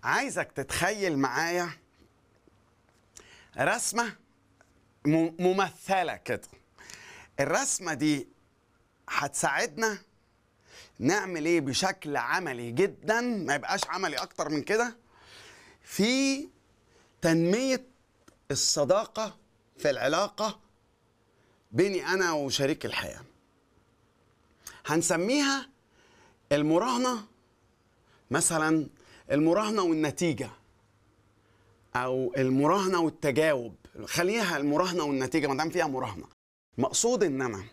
عايزك تتخيل معايا رسمة م- ممثلة كده الرسمة دي هتساعدنا نعمل ايه بشكل عملي جدا ما يبقاش عملي اكتر من كده في تنمية الصداقة في العلاقة بيني انا وشريك الحياة هنسميها المراهنة مثلا المراهنة والنتيجة او المراهنة والتجاوب خليها المراهنة والنتيجة ما دام فيها مراهنة مقصود ان انا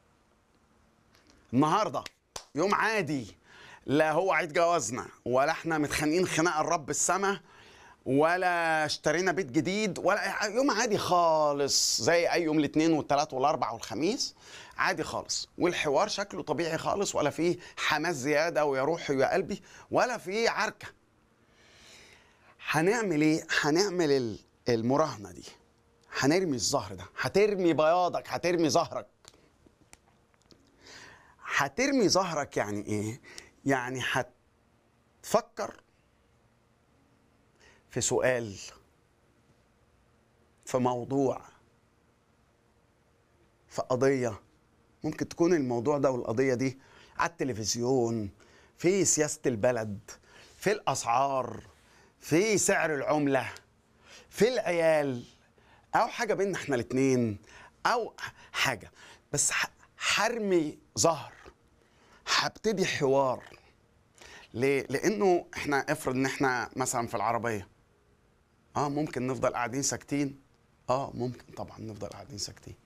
النهارده يوم عادي لا هو عيد جوازنا ولا احنا متخانقين خناقه الرب السما ولا اشترينا بيت جديد ولا يوم عادي خالص زي اي يوم الاثنين والثلاث والاربع والخميس عادي خالص والحوار شكله طبيعي خالص ولا فيه حماس زياده ويا روحي ويا قلبي ولا فيه عركه هنعمل ايه هنعمل ال- المراهنه دي هنرمي الزهر ده هترمي بياضك هترمي زهرك هترمي ظهرك يعني ايه يعني هتفكر في سؤال في موضوع في قضية ممكن تكون الموضوع ده والقضية دي على التلفزيون في سياسة البلد في الأسعار في سعر العملة في العيال أو حاجة بيننا احنا الاتنين أو حاجة بس ح- حرمي ظهر هبتدي حوار ليه؟ لأنه احنا افرض ان احنا مثلا في العربية اه ممكن نفضل قاعدين ساكتين اه ممكن طبعا نفضل قاعدين ساكتين